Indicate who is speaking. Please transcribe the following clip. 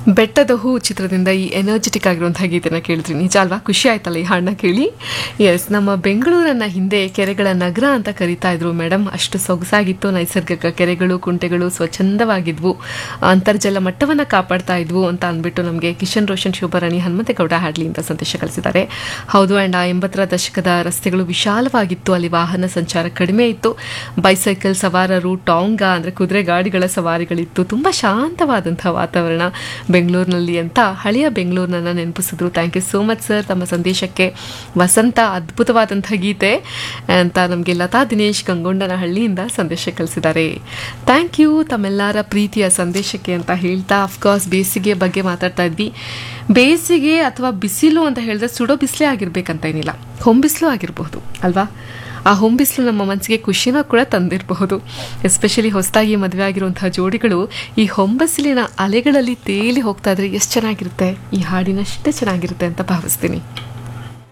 Speaker 1: ಬೆಟ್ಟದ ಹೂ ಚಿತ್ರದಿಂದ ಈ ಎನರ್ಜೆಟಿಕ್ ಆಗಿರುವಂತಹ ಗೀತೆನ ಕೇಳಿದ್ರಿ ನಿಜ ಅಲ್ವಾ ಖುಷಿ ಆಯ್ತಲ್ಲ ಈ ಹಾಡನ್ನ ಕೇಳಿ ಎಸ್ ನಮ್ಮ ಬೆಂಗಳೂರನ್ನ ಹಿಂದೆ ಕೆರೆಗಳ ನಗರ ಅಂತ ಕರಿತಾ ಇದ್ರು ಮೇಡಮ್ ಅಷ್ಟು ಸೊಗಸಾಗಿತ್ತು ನೈಸರ್ಗಿಕ ಕೆರೆಗಳು ಕುಂಟೆಗಳು ಸ್ವಚ್ಛಂದವಾಗಿದ್ವು ಅಂತರ್ಜಲ ಮಟ್ಟವನ್ನ ಕಾಪಾಡ್ತಾ ಇದ್ವು ಅಂತ ಅಂದ್ಬಿಟ್ಟು ನಮಗೆ ಕಿಶನ್ ರೋಷನ್ ಶೋಭರಾಣಿ ಹನುಮಂತೇಗೌಡ ಹಾಡ್ಲಿ ಅಂತ ಸಂದೇಶ ಕಳಿಸಿದ್ದಾರೆ ಹೌದು ಅಂಡ್ ಆ ಎಂಬತ್ತರ ದಶಕದ ರಸ್ತೆಗಳು ವಿಶಾಲವಾಗಿತ್ತು ಅಲ್ಲಿ ವಾಹನ ಸಂಚಾರ ಕಡಿಮೆ ಇತ್ತು ಬೈಸೈಕಲ್ ಸವಾರರು ಟಾಂಗಾ ಅಂದ್ರೆ ಕುದುರೆ ಗಾಡಿಗಳ ಸವಾರಿಗಳಿತ್ತು ತುಂಬಾ ಶಾಂತವಾದಂತಹ ವಾತಾವರಣ ಬೆಂಗಳೂರಿನಲ್ಲಿ ಅಂತ ಹಳೆಯ ಬೆಂಗಳೂರಿನನ್ನ ನೆನಪಿಸಿದ್ರು thank you so much sir ತಮ್ಮ ಸಂದೇಶಕ್ಕೆ ವಸಂತ ಅದ್ಭುತವಾದಂತಹ ಗೀತೆ ಅಂತ ನಮಗೆ ಲತಾ ದಿನೇಶ್ ಗಂಗೊಂಡನಹಳ್ಳಿಯಿಂದ ಸಂದೇಶ ಕಳಿಸಿದ್ದಾರೆ ಥ್ಯಾಂಕ್ ಯು ತಮ್ಮೆಲ್ಲರ ಪ್ರೀತಿಯ ಸಂದೇಶಕ್ಕೆ ಅಂತ ಹೇಳ್ತಾ ಅಫ್ಕೋರ್ಸ್ ಬೇಸಿಗೆ ಬಗ್ಗೆ ಮಾತಾಡ್ತಾ ಇದ್ವಿ ಬೇಸಿಗೆ ಅಥವಾ ಬಿಸಿಲು ಅಂತ ಹೇಳಿದ್ರೆ ಸುಡೋ ಬಿಸಿಲೇ ಆಗಿರ್ಬೇಕಂತ ಏನಿಲ್ಲ ಹೊಂಬಿಸಿಲು ಆಗಿರಬಹುದು ಅಲ್ವಾ ಆ ಹೊಂಬಿಸಿಲು ನಮ್ಮ ಮನಸ್ಸಿಗೆ ಖುಷಿನ ಕೂಡ ತಂದಿರಬಹುದು ಎಸ್ಪೆಷಲಿ ಹೊಸದಾಗಿ ಮದುವೆ ಆಗಿರುವಂತಹ ಜೋಡಿಗಳು ಈ ಹೊಂಬಸಿಲಿನ ಅಲೆಗಳಲ್ಲಿ ತೇಲಿ ಹೋಗ್ತಾ ಇದ್ರೆ ಎಷ್ಟು ಚೆನ್ನಾಗಿರುತ್ತೆ ಈ ಹಾಡಿನಷ್ಟೇ ಚೆನ್ನಾಗಿರುತ್ತೆ ಅಂತ ಭಾವಿಸ್ತೀನಿ